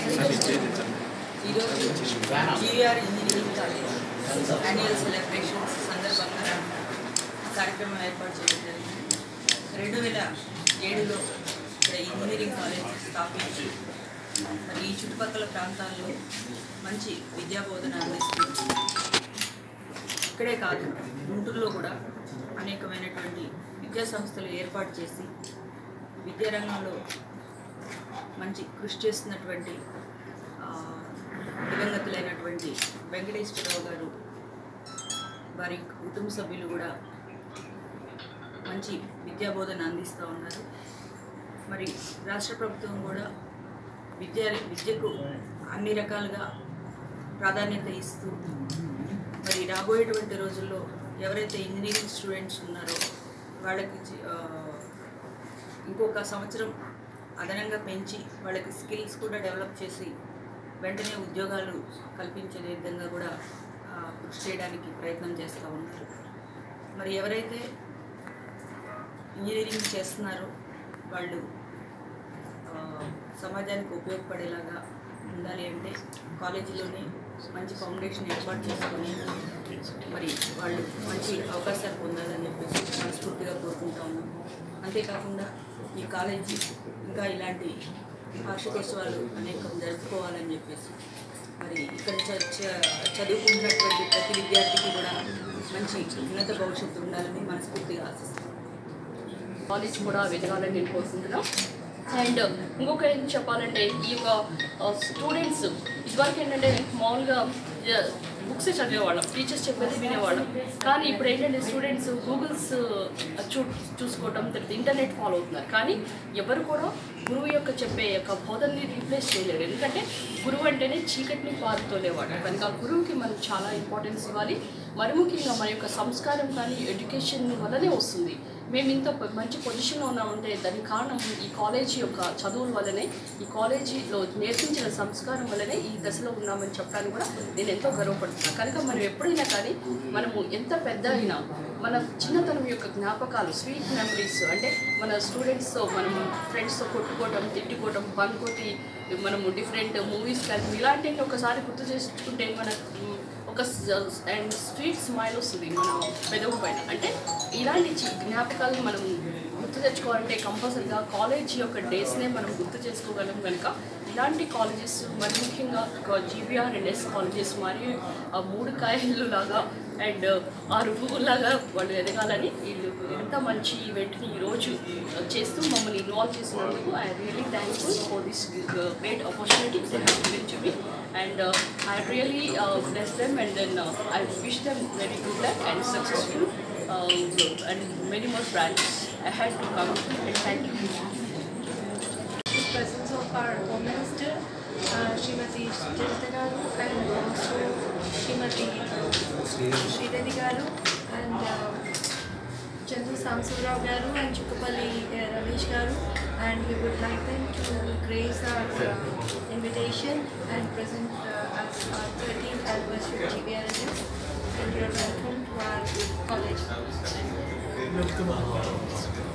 ఈరోజు GVR engineering college annual celebrations సందర్భంగా కార్యక్రమం ఏర్పాటు చేయడం జరిగింది రెండు వేల ఏడులో ఇక్కడ ఇంజనీరింగ్ కాలేజ్ స్థాపించి మరి ఈ చుట్టుపక్కల ప్రాంతాల్లో మంచి విద్యాబోధన అందిస్తుంది ఇక్కడే కాదు గుంటూరులో కూడా అనేకమైనటువంటి విద్యా సంస్థలు ఏర్పాటు చేసి విద్యారంగంలో మంచి కృషి చేస్తున్నటువంటి ఆ, దివంగతులైనటువంటి వెంకటేశ్వరరావు గారు వారి కుటుంబ సభ్యులు కూడా మంచి విద్యాబోధన అందిస్తూ ఉన్నారు మరి రాష్ట్ర ప్రభుత్వం కూడా విద్యా విద్యకు అన్ని రకాలుగా ప్రాధాన్యత ఇస్తూ మరి రాబోయేటువంటి రోజుల్లో ఎవరైతే ఇంజనీరింగ్ స్టూడెంట్స్ ఉన్నారో వాళ్ళకి చి- ఆ, ఇంకొక సంవత్సరం అదనంగా పెంచి వాళ్ళకి స్కిల్స్ కూడా డెవలప్ చేసి వెంటనే ఉద్యోగాలు కల్పించే విధంగా కూడా ఆ, కృషి చేయడానికి ప్రయత్నం చేస్తూ ఉన్నారు మరి ఎవరైతే ఇంజనీరింగ్ చేస్తున్నారో వాళ్ళు ఆ, సమాజానికి ఉపయోగపడేలాగా ఉండాలి అంటే కాలేజీలోనే మంచి ఫౌండేషన్ ఏర్పాటు చేసుకొని మరి వాళ్ళు మంచి అవకాశాలు పొందాలని చెప్పేసి మనస్ఫూర్తిగా కోరుకుంటా ఉన్నాం అంతేకాకుండా ఈ కాలేజీ ఇంకా ఇలాంటి వార్షికోత్సవాలు అనేకం జరుపుకోవాలని చెప్పేసి మరి ఇక్కడ చ- చ- చదువుకుంటున్నటువంటి ప్రతి విద్యార్థికి కూడా మంచి ఉన్నత భవిష్యత్తు ఉండాలని మనస్ఫూర్తిగా ఆశిస్తున్నాం కాలేజ్ కూడా వెతకాలని నేను కోరుకుంటున్నాను అండ్ ఇంకొక ఏం చెప్పాలంటే ఈ యొక్క స్టూడెంట్స్ ఇదివరకు ఏంటంటే మామూలుగా బుక్స్ చదివేవాళ్ళం టీచర్స్ చెప్పేది వినేవాళ్ళం కానీ ఇప్పుడు ఏంటంటే స్టూడెంట్స్ గూగుల్స్ చూ చూసుకోవటం తర్వాత ఇంటర్నెట్ ఫాలో అవుతున్నారు కానీ ఎవరు కూడా గురువు యొక్క చెప్పే యొక్క బోధనని రీప్లేస్ చేయలేరు ఎందుకంటే గురువు అంటేనే చీకటిని పారుతోలేవాడు కనుక గురువుకి మనం చాలా ఇంపార్టెన్స్ ఇవ్వాలి మరి ముఖ్యంగా మన యొక్క సంస్కారం కానీ ఎడ్యుకేషన్ వల్లనే వస్తుంది మేము ఇంత ప- మంచి పొజిషన్లో ఉన్నామంటే దానికి కారణం ఈ కాలేజీ యొక్క చదువుల వల్లనే ఈ కాలేజీలో నేర్పించిన సంస్కారం వల్లనే ఈ దశలో ఉన్నామని చెప్పడానికి కూడా నేను ఎంతో గర్వపడుతున్నాను కనుక మనం ఎప్పుడైనా కానీ మనము ఎంత పెద్ద అయినా మన చిన్నతనం యొక్క జ్ఞాపకాలు స్వీట్ మెమరీస్ అంటే మన స్టూడెంట్స్తో మనము ఫ్రెండ్స్తో కొట్టుకోవటం తిట్టుకోవటం బంకొట్టి మనము డిఫరెంట్ మూవీస్ కలిపి ఇలాంటివి ఒకసారి గుర్తు చేసుకుంటే మన మ్, ఒక అండ్ స్వీట్ స్మైల్ వస్తుంది మన పెదవు పైన అంటే ఇలాంటి చి- జ్ఞాపకాలను మనం గుర్తు తెచ్చుకోవాలంటే కంపల్సరీగా కాలేజ్ యొక్క డేస్నే మనం గుర్తు చేసుకోగలం కనుక ఇలాంటి కాలేజెస్ మరి ముఖ్యంగా జీబీఆర్ అండ్ ఎస్ కాలేజెస్ మరియు ఆ మూడు కాయలు లాగా అండ్ ఆరు పువ్వులాగా వాళ్ళు ఎదగాలని వీళ్ళు ఎంత మంచి ఈవెంట్ని ఈరోజు చేస్తూ మమ్మల్ని ఇన్వాల్వ్ చేసినందుకు I really thankful for this great opportunity they have given to me and uh, I really uh, bless them and then uh, I wish them very good luck and successful uh, and many more branches. I had to come and thank you. the presence of our Home Minister, uh, Srimati Jayanta Garu, and also Srimati Sridevi Garu, and uh, Chandu Samsurao Garu and Chukapalli uh, Ramesh Garu, and we would like them to grace our uh, invitation and present uh, us our 13th anniversary of GBRNS. And you're welcome to our college.